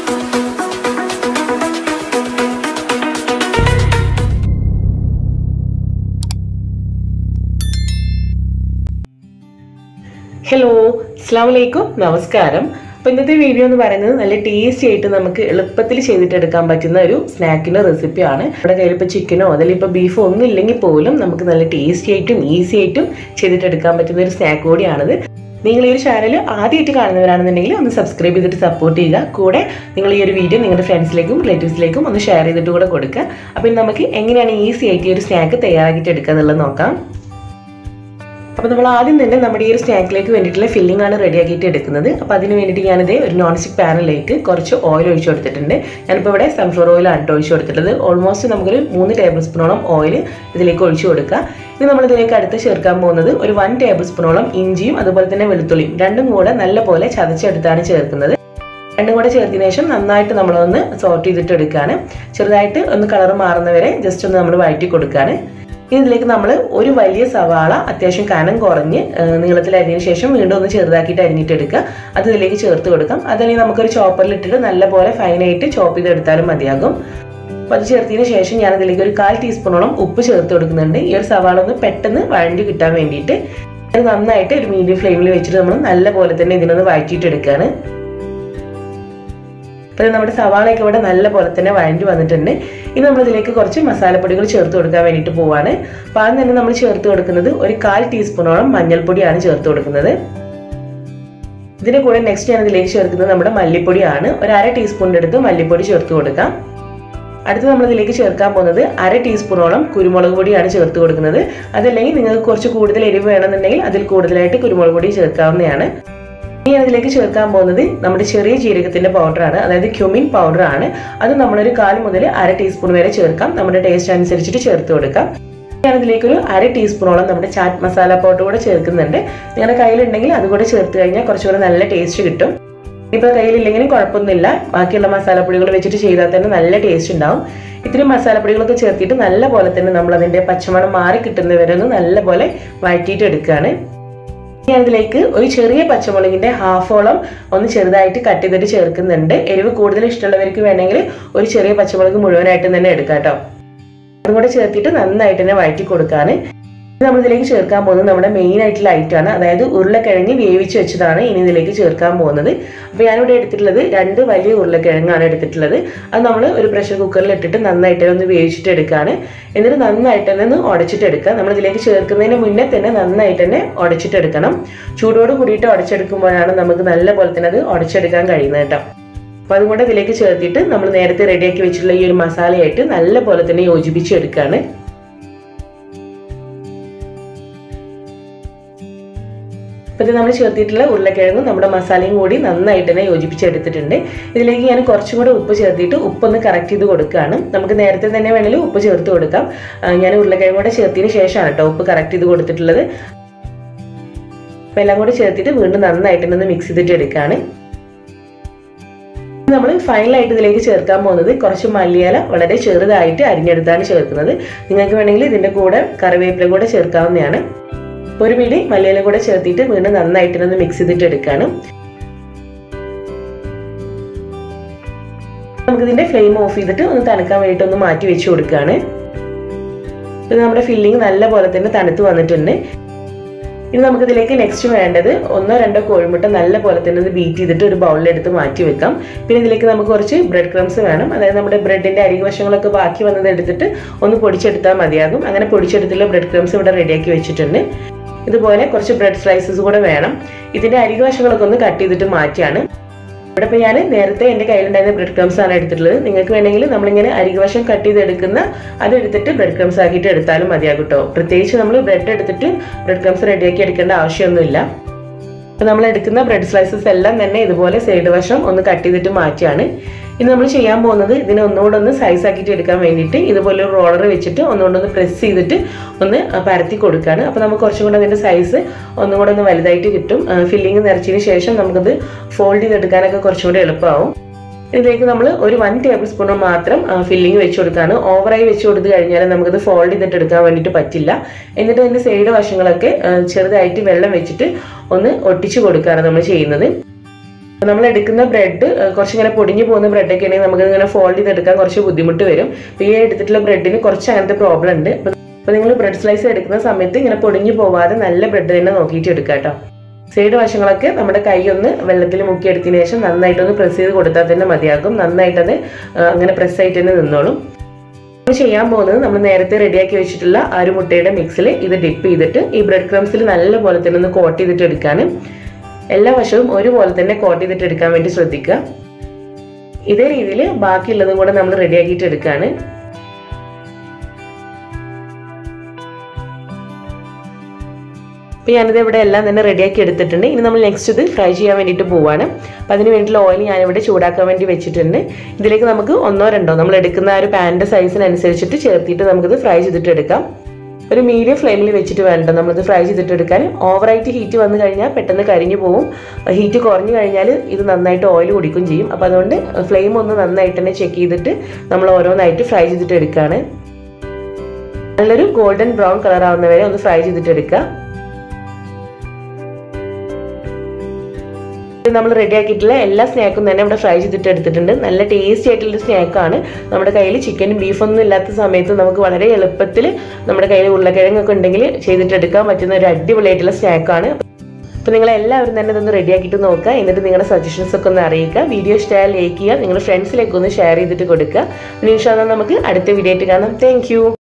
hello അസ്സാം വലൈക്കും നമസ്കാരം അപ്പോൾ ഇന്നത്തെ വീഡിയോ എന്ന് പറയുന്നത് നല്ല ടേസ്റ്റി ആയിട്ട് നമുക്ക് എളുപ്പത്തിൽ ചെയ്തിട്ടെടുക്കാൻ പറ്റുന്ന ഒരു സ്നാക്കിൻ്റെ റെസിപ്പിയാണ് നമ്മുടെ കയ്യിൽ ഇപ്പോൾ ചിക്കനോ അതിൽ ഇപ്പോൾ ബീഫോ ഒന്നും ഇല്ലെങ്കിൽ പോലും നമുക്ക് നല്ല ടേസ്റ്റി ആയിട്ടും ഈസി ആയിട്ടും ചെയ്തിട്ടെടുക്കാൻ പറ്റുന്ന ഒരു സ്നാക്ക് കൂടിയാണിത് നിങ്ങൾ ഈ ഒരു ചാനൽ ആദ്യമായിട്ട് കാണുന്നവരാണെന്നുണ്ടെങ്കിൽ ഒന്ന് സബ്സ്ക്രൈബ് ചെയ്തിട്ട് സപ്പോർട്ട് ചെയ്യുക കൂടെ നിങ്ങൾ ഈ ഒരു വീഡിയോ നിങ്ങളുടെ ഫ്രണ്ട്സിലേക്കും റിലേറ്റീവ്സിലേക്കും ഒന്ന് ഷെയർ ചെയ്തിട്ട് കൂടെ കൊടുക്കുക അപ്പോൾ ഇനി നമുക്ക് എങ്ങനെയാണ് ഈസി ആയിട്ട് ഈ ഒരു സ്നാക്ക് തയ്യാറാക്കിയിട്ട് എടുക്കുക എന്നുള്ളത് നോക്കാം അപ്പോൾ നമ്മൾ ആദ്യം തന്നെ നമ്മുടെ ഈ ഒരു സ്നാക്കിലേക്ക് വേണ്ടിയിട്ടുള്ള ഫില്ലിംഗ് ആണ് റെഡിയാക്കിയിട്ട് എടുക്കുന്നത് അപ്പോൾ അതിന് വേണ്ടിയിട്ട് ഞാനിത് ഒരു നോൺ സ്റ്റിക് പാനിലേക്ക് കുറച്ച് ഓയിൽ ഒഴിച്ചു കൊടുത്തിട്ടുണ്ട് ഞാനിപ്പോൾ ഇവിടെ സൺഫ്ലവർ ഓയിലാണ് കേട്ടോ ഒഴിച്ചു കൊടുത്തിട്ടുള്ളത് ഓൾമോസ്റ്റ് നമുക്കൊരു മൂന്ന് ടേബിൾ സ്പൂണോളം ഓയിൽ ഇതിലേക്ക് ഒഴിച്ചു കൊടുക്കുക ഇനി നമ്മൾ ഇതിലേക്ക് അടുത്ത് ചേർക്കാൻ പോകുന്നത് ഒരു വൺ ടേബിൾ സ്പൂണോളം ഇഞ്ചിയും അതുപോലെ തന്നെ വെളുത്തുള്ളിയും രണ്ടും കൂടെ നല്ലപോലെ ചതച്ചെടുത്താണ് ചേർക്കുന്നത് രണ്ടും കൂടെ ചേർത്തതിന് ശേഷം നന്നായിട്ട് നമ്മളൊന്ന് സോർട്ട് ചെയ്തിട്ട് എടുക്കുകയാണ് ചെറുതായിട്ട് ഒന്ന് കളർ മാറുന്നവരെ ജസ്റ്റ് ഒന്ന് നമ്മൾ വഴറ്റി കൊടുക്കുകയാണ് ഇനി ഇതിലേക്ക് നമ്മൾ ഒരു വലിയ സവാള അത്യാവശ്യം കനം കുറഞ്ഞ് നീളത്തിൽ അരിഞ്ഞതിന് ശേഷം വീണ്ടും ഒന്ന് ചെറുതാക്കിയിട്ട് അരിഞ്ഞിട്ട് എടുക്കുക അത് ഇതിലേക്ക് ചേർത്ത് കൊടുക്കാം അതല്ലെങ്കിൽ നമുക്കൊരു ചോപ്പറിൽ ഇട്ടിട്ട് നല്ലപോലെ ഫൈനായിട്ട് ചോപ്പ് ചെയ്തെടുത്താലും മതിയാകും അപ്പോൾ അത് ചേർത്തതിന് ശേഷം ഞാൻ അതിലേക്ക് ഒരു കാൽ ടീസ്പൂണോളം ഉപ്പ് ചേർത്ത് കൊടുക്കുന്നുണ്ട് ഈ ഒരു സവാള ഒന്ന് പെട്ടെന്ന് വഴണ്ടി കിട്ടാൻ വേണ്ടിയിട്ട് അത് നന്നായിട്ട് ഒരു മീഡിയം ഫ്ലെയിമിൽ വെച്ചിട്ട് നമ്മൾ നല്ലപോലെ തന്നെ ഇതിനൊന്ന് വഴറ്റിയിട്ട് എടുക്കുകയാണ് അപ്പോൾ നമ്മുടെ സവാളയൊക്കെ ഇവിടെ നല്ല പോലെ തന്നെ വഴണ്ടി വന്നിട്ടുണ്ട് ഇനി നമ്മൾ ഇതിലേക്ക് കുറച്ച് മസാലപ്പൊടികൾ ചേർത്ത് കൊടുക്കാൻ വേണ്ടിയിട്ട് പോവാണ് അപ്പോൾ ആദ്യം തന്നെ നമ്മൾ ചേർത്ത് കൊടുക്കുന്നത് ഒരു കാൽ ടീസ്പൂണോളം മഞ്ഞൾപ്പൊടിയാണ് ചേർത്ത് കൊടുക്കുന്നത് ഇതിൻ്റെ കൂടെ നെക്സ്റ്റ് ഞാൻ ഇതിലേക്ക് ചേർക്കുന്നത് നമ്മുടെ മല്ലിപ്പൊടിയാണ് ഒരു അര ടീസ്പൂണിൻ്റെ അടുത്ത് മല്ലിപ്പൊടി ചേർത്ത് കൊടുക്കാം അടുത്ത് നമ്മൾ ഇതിലേക്ക് ചേർക്കാൻ പോകുന്നത് അര ടീസ്പൂണോളം കുരുമുളക് പൊടിയാണ് ചേർത്ത് കൊടുക്കുന്നത് അതല്ലെങ്കിൽ നിങ്ങൾക്ക് കുറച്ച് കൂടുതൽ എരിവ് വേണമെന്നുണ്ടെങ്കിൽ അതിൽ കൂടുതലായിട്ട് കുരുമുളക് പൊടി ചേർക്കാവുന്നതാണ് ഇനി അതിലേക്ക് ചേർക്കാൻ പോകുന്നത് നമ്മുടെ ചെറിയ ജീരകത്തിന്റെ പൗഡറാണ് അതായത് ക്യുമിൻ പൗഡറാണ് അത് നമ്മളൊരു കാൽ മുതൽ അര ടീസ്പൂൺ വരെ ചേർക്കാം നമ്മുടെ ടേസ്റ്റ് അനുസരിച്ചിട്ട് ചേർത്ത് കൊടുക്കാം ഞാൻ ഇതിലേക്കൊരു അര ടീസ്പൂണോളം നമ്മുടെ ചാറ്റ് മസാല പൗഡർ കൂടെ ചേർക്കുന്നുണ്ട് നിങ്ങളുടെ കയ്യിലുണ്ടെങ്കിൽ അതുകൂടെ ചേർത്ത് കഴിഞ്ഞാൽ കുറച്ചുകൂടെ നല്ല ടേസ്റ്റ് കിട്ടും ഇപ്പോൾ കയ്യിലില്ലെങ്കിലും കുഴപ്പമൊന്നുമില്ല ബാക്കിയുള്ള മസാലപ്പൊടികൾ വെച്ചിട്ട് ചെയ്താൽ തന്നെ നല്ല ടേസ്റ്റ് ഉണ്ടാവും ഇത്രയും മസാലപ്പൊടികളൊക്കെ ചേർത്തിട്ട് നല്ല പോലെ തന്നെ നമ്മൾ അതിൻ്റെ പച്ചമണം മാറി കിട്ടുന്നവരെ ഒന്ന് നല്ല പോലെ വഴറ്റിയിട്ട് എടുക്കുകയാണ് ഞാൻ ഇതിലേക്ക് ഒരു ചെറിയ പച്ചമുളകിന്റെ ഹാഫോളം ഒന്ന് ചെറുതായിട്ട് കട്ട് ചെയ്തിട്ട് ചേർക്കുന്നുണ്ട് എരിവ് കൂടുതൽ ഇഷ്ടമുള്ളവർക്ക് വേണമെങ്കിൽ ഒരു ചെറിയ പച്ചമുളക് മുഴുവനായിട്ട് തന്നെ എടുക്കാം കേട്ടോ അതും കൂടെ ചേർത്തിട്ട് നന്നായിട്ട് തന്നെ വഴറ്റി കൊടുക്കാണ് നമ്മൾ ഇതിലേക്ക് ചേർക്കാൻ പോകുന്നത് നമ്മുടെ മെയിൻ ആയിട്ടുള്ള ഐറ്റമാണ് അതായത് ഉരുളക്കിഴങ്ങ് വേവിച്ച് വെച്ചതാണ് ഇനി ഇതിലേക്ക് ചേർക്കാൻ പോകുന്നത് അപ്പോൾ ഞാനിവിടെ എടുത്തിട്ടുള്ളത് രണ്ട് വലിയ ഉരുളക്കിഴങ്ങാണ് എടുത്തിട്ടുള്ളത് അത് നമ്മൾ ഒരു പ്രഷർ കുക്കറിൽ ഇട്ടിട്ട് നന്നായിട്ട് ഒന്ന് വേവിച്ചിട്ട് എടുക്കുകയാണ് എന്നിട്ട് നന്നായിട്ട് തന്നെ ഒന്ന് ഉടച്ചിട്ട് എടുക്കുക നമ്മൾ ഇതിലേക്ക് ചേർക്കുന്നതിന് മുന്നേ തന്നെ നന്നായിട്ട് തന്നെ ഉടച്ചിട്ട് എടുക്കണം ചൂടോട് കൂടിയിട്ട് ഉടച്ചെടുക്കുമ്പോഴാണ് നമുക്ക് നല്ല പോലെ തന്നെ അത് ഉടച്ചെടുക്കാൻ കഴിയുന്നത് കേട്ടോ അപ്പോൾ അതുകൊണ്ട് ഇതിലേക്ക് ചേർത്തിട്ട് നമ്മൾ നേരത്തെ റെഡിയാക്കി വെച്ചിട്ടുള്ള ഈ ഒരു മസാലയായിട്ട് നല്ല പോലെ തന്നെ യോജിപ്പിച്ചെടുക്കുകയാണ് അപ്പോൾ ഇത് നമ്മൾ ചേർത്തിട്ടുള്ള ഉരുളക്കിഴങ്ങും നമ്മുടെ മസാലയും കൂടി നന്നായിട്ട് തന്നെ യോജിപ്പിച്ചെടുത്തിട്ടുണ്ട് ഇതിലേക്ക് ഞാൻ കുറച്ചും കൂടെ ഉപ്പ് ചേർത്തിട്ട് ഉപ്പൊന്ന് കറക്റ്റ് ചെയ്ത് കൊടുക്കുകയാണ് നമുക്ക് നേരത്തെ തന്നെ വേണമെങ്കിൽ ഉപ്പ് ചേർത്ത് കൊടുക്കാം ഞാൻ ഉരുളക്കിഴങ്ങ് കൂടെ ചേർത്തതിന് ശേഷമാണ് കേട്ടോ ഉപ്പ് കറക്റ്റ് ചെയ്ത് കൊടുത്തിട്ടുള്ളത് അപ്പോൾ എല്ലാം കൂടെ ചേർത്തിട്ട് വീണ്ടും നന്നായിട്ട് ഒന്ന് മിക്സ് ചെയ്തിട്ട് എടുക്കുകയാണ് നമ്മൾ ഫൈനലായിട്ട് ഇതിലേക്ക് ചേർക്കാൻ പോകുന്നത് കുറച്ച് മല്ലിയില വളരെ ചെറുതായിട്ട് അരിഞ്ഞെടുത്താണ് ചേർക്കുന്നത് നിങ്ങൾക്ക് വേണമെങ്കിൽ ഇതിൻ്റെ കൂടെ കറിവേപ്പില കൂടെ ചേർക്കാവുന്നതാണ് ഒരു പിടി മല്ലിയില കൂടെ ചേർത്തിട്ട് വീണ്ടും നന്നായിട്ട് ഒന്ന് മിക്സ് ചെയ്തിട്ട് എടുക്കുകയാണ് നമുക്കിതിന്റെ ഫ്ലെയിം ഓഫ് ചെയ്തിട്ട് ഒന്ന് തണുക്കാൻ വേണ്ടിയിട്ട് ഒന്ന് മാറ്റി വെച്ച് കൊടുക്കുകയാണ് ഇത് നമ്മുടെ ഫില്ലിംഗ് നല്ല പോലെ തന്നെ തണുത്ത് വന്നിട്ടുണ്ട് ഇനി നമുക്കിതിലേക്ക് നെക്സ്റ്റ് വേണ്ടത് ഒന്നോ രണ്ടോ കോഴിമുട്ട നല്ല പോലെ തന്നെ ഒന്ന് ബീറ്റ് ചെയ്തിട്ട് ഒരു ബൗളിലെടുത്ത് മാറ്റി വെക്കാം പിന്നെ ഇതിലേക്ക് നമുക്ക് കുറച്ച് ബ്രെഡ് ക്രംസ് വേണം അതായത് നമ്മുടെ ബ്രെഡിന്റെ അരികുവശങ്ങളൊക്കെ ബാക്കി വന്നത് എടുത്തിട്ട് ഒന്ന് പൊടിച്ചെടുത്താൽ മതിയാകും അങ്ങനെ പൊടിച്ചെടുത്തുള്ള ബ്രെഡ് ക്രംസ് ഇവിടെ റെഡിയാക്കി വെച്ചിട്ടുണ്ട് ഇതുപോലെ കുറച്ച് ബ്രെഡ് സ്ലൈസസ് കൂടെ വേണം ഇതിന്റെ അരികുവശങ്ങളൊക്കെ ഒന്ന് കട്ട് ചെയ്തിട്ട് മാറ്റിയാണ് ഇവിടെ ഇപ്പോൾ ഞാൻ നേരത്തെ എൻ്റെ കയ്യിലുണ്ടായിരുന്ന ബ്രെഡ് ക്രംസ് ആണ് എടുത്തിട്ടുള്ളത് നിങ്ങൾക്ക് വേണമെങ്കിൽ നമ്മളിങ്ങനെ അരികുവശം കട്ട് ചെയ്തെടുക്കുന്ന അതെടുത്തിട്ട് ബ്രെഡ് ക്രംസ് ആക്കിയിട്ട് എടുത്താലും മതിയാകും കേട്ടോ പ്രത്യേകിച്ച് നമ്മൾ ബ്രെഡ് എടുത്തിട്ട് ബ്രെഡ് ക്രംസ് റെഡിയാക്കി എടുക്കേണ്ട ആവശ്യമൊന്നുമില്ല അപ്പോൾ നമ്മൾ എടുക്കുന്ന ബ്രെഡ് സ്ലൈസസ് എല്ലാം തന്നെ ഇതുപോലെ സൈഡ് വശം ഒന്ന് കട്ട് ചെയ്തിട്ട് മാറ്റിയാണ് ഇനി നമ്മൾ ചെയ്യാൻ പോകുന്നത് ഇതിനെ ഒന്നുകൂടെ ഒന്ന് സൈസ് ആക്കിയിട്ട് എടുക്കാൻ വേണ്ടിയിട്ട് ഇതുപോലെ ഒരു റോളർ വെച്ചിട്ട് ഒന്നുകൂടെ ഒന്ന് പ്രസ് ചെയ്തിട്ട് ഒന്ന് പരത്തി കൊടുക്കുകയാണ് അപ്പോൾ നമുക്ക് കുറച്ചും കൂടെ അതിൻ്റെ സൈസ് ഒന്നും കൂടെ ഒന്ന് വലുതായിട്ട് കിട്ടും ഫില്ലിങ് നിറച്ചതിന് ശേഷം നമുക്കത് ഫോൾഡ് ചെയ്തെടുക്കാനൊക്കെ കുറച്ചും കൂടെ എളുപ്പമാവും ഇതിലേക്ക് നമ്മൾ ഒരു വൺ ടേബിൾ സ്പൂൺ മാത്രം ഫില്ലിങ് വെച്ച് കൊടുക്കുകയാണ് ഓവറായി വെച്ച് കൊടുത്തു കഴിഞ്ഞാൽ നമുക്കത് ഫോൾഡ് ചെയ്തിട്ട് എടുക്കാൻ വേണ്ടിയിട്ട് പറ്റില്ല എന്നിട്ട് അതിൻ്റെ സൈഡ് വശങ്ങളൊക്കെ ചെറുതായിട്ട് വെള്ളം വെച്ചിട്ട് ഒന്ന് ഒട്ടിച്ചു കൊടുക്കുകയാണ് നമ്മൾ ചെയ്യുന്നത് നമ്മൾ എടുക്കുന്ന ബ്രെഡ് കുറച്ചിങ്ങനെ പൊടിഞ്ഞു പോകുന്ന ബ്രെഡൊക്കെ ആണെങ്കിൽ നമുക്ക് ഇങ്ങനെ ഫോൾഡ് ചെയ്തെടുക്കാൻ കുറച്ച് ബുദ്ധിമുട്ട് വരും അപ്പോൾ ഈ എടുത്തിട്ടുള്ള ബ്രെഡിന് കുറച്ച് അങ്ങനത്തെ പ്രോബ്ലം ഉണ്ട് അപ്പോൾ നിങ്ങൾ ബ്രെഡ് സ്ലൈസ് എടുക്കുന്ന സമയത്ത് ഇങ്ങനെ പൊടിഞ്ഞു പോവാതെ നല്ല ബ്രെഡ് തന്നെ നോക്കിയിട്ട് എടുക്കുക കേട്ടോ സൈഡ് വശങ്ങളൊക്കെ നമ്മുടെ കൈ ഒന്ന് വെള്ളത്തിൽ മുക്കിയെടുത്തതിന് ശേഷം നന്നായിട്ടൊന്ന് പ്രസ് ചെയ്ത് കൊടുത്താൽ തന്നെ മതിയാകും നന്നായിട്ടത് അങ്ങനെ പ്രസ് ആയിട്ട് തന്നെ നിന്നോളും നമ്മൾ ചെയ്യാൻ പോകുന്നത് നമ്മൾ നേരത്തെ റെഡിയാക്കി വെച്ചിട്ടുള്ള ആ ഒരു മുട്ടയുടെ മിക്സിൽ ഇത് ഡിപ്പ് ചെയ്തിട്ട് ഈ ബ്രെഡ് ക്രംസിൽ നല്ല പോലെ തന്നെ ഒന്ന് കോട്ട് ചെയ്തിട്ട് എടുക്കാൻ എല്ലാ വശവും ഒരുപോലെ തന്നെ കോട്ട് ചെയ്തിട്ട് എടുക്കാൻ വേണ്ടി ശ്രദ്ധിക്കുക ഇതേ രീതിയിൽ ബാക്കിയുള്ളതും കൂടെ നമ്മൾ റെഡിയാക്കിയിട്ട് എടുക്കുകയാണ് അപ്പോൾ ഞാനിത് ഇവിടെ എല്ലാം തന്നെ റെഡിയാക്കി എടുത്തിട്ടുണ്ട് ഇനി നമ്മൾ നെക്സ്റ്റ് ഇത് ഫ്രൈ ചെയ്യാൻ വേണ്ടിയിട്ട് പോവാണ് അപ്പോൾ അതിന് വേണ്ടിയിട്ടുള്ള ഓയിൽ ഞാനിവിടെ ചൂടാക്കാൻ വേണ്ടി വെച്ചിട്ടുണ്ട് ഇതിലേക്ക് നമുക്ക് ഒന്നോ രണ്ടോ നമ്മൾ എടുക്കുന്ന ആ ഒരു പാനിൻ്റെ സൈസിനനുസരിച്ചിട്ട് ചേർത്തിട്ട് നമുക്കിത് ഫ്രൈ ചെയ്തിട്ട് എടുക്കാം ഒരു മീഡിയം ഫ്ലെയിമിൽ വെച്ചിട്ട് വേണ്ട നമ്മളിത് ഫ്രൈ ചെയ്തിട്ട് എടുക്കാൻ ഓവറായിട്ട് ഹീറ്റ് വന്നു കഴിഞ്ഞാൽ പെട്ടെന്ന് കരിഞ്ഞു പോകും ഹീറ്റ് കുറഞ്ഞു കഴിഞ്ഞാൽ ഇത് നന്നായിട്ട് ഓയിൽ കുടിക്കും ചെയ്യും അപ്പോൾ അതുകൊണ്ട് ഫ്ലെയിം ഒന്ന് നന്നായിട്ട് തന്നെ ചെക്ക് ചെയ്തിട്ട് നമ്മൾ ഓരോന്നായിട്ട് ഫ്രൈ ചെയ്തിട്ട് എടുക്കുകയാണ് നല്ലൊരു ഗോൾഡൻ ബ്രൗൺ കളർ ആവുന്നവരെ ഒന്ന് ഫ്രൈ ചെയ്തിട്ട് എടുക്കുക നമ്മൾ റെഡി ആക്കിയിട്ടുള്ള എല്ലാ സ്നാക്കും തന്നെ ഇവിടെ ഫ്രൈ ചെയ്തിട്ട് എടുത്തിട്ടുണ്ട് നല്ല ടേസ്റ്റി ആയിട്ടുള്ള സ്നാക്കാണ് നമ്മുടെ കയ്യിൽ ചിക്കനും ബീഫൊന്നും ഇല്ലാത്ത സമയത്ത് നമുക്ക് വളരെ എളുപ്പത്തിൽ നമ്മുടെ കയ്യിൽ ഉരുളക്കിഴങ്ങൊക്കെ ഉണ്ടെങ്കിൽ ചെയ്തിട്ട് എടുക്കാൻ പറ്റുന്ന ഒരു അടിപൊളിയായിട്ടുള്ള സ്നാക്കാണ് അപ്പോൾ നിങ്ങൾ എല്ലാവരും തന്നെ ഇതൊന്ന് റെഡി ആക്കിയിട്ട് നോക്കുക എന്നിട്ട് നിങ്ങളുടെ സജഷൻസ് ഒക്കെ ഒന്ന് അറിയിക്കുക വീഡിയോ ഇഷ്ടമായാൽ ലൈക്ക് ചെയ്യുക നിങ്ങളുടെ ഫ്രണ്ട്സിലേക്ക് ഒന്ന് ഷെയർ ചെയ്തിട്ട് കൊടുക്കുക പിന്നെ ഇൻഷാല്ല നമുക്ക് അടുത്ത വീഡിയോ ആയിട്ട് കാണാം താങ്ക്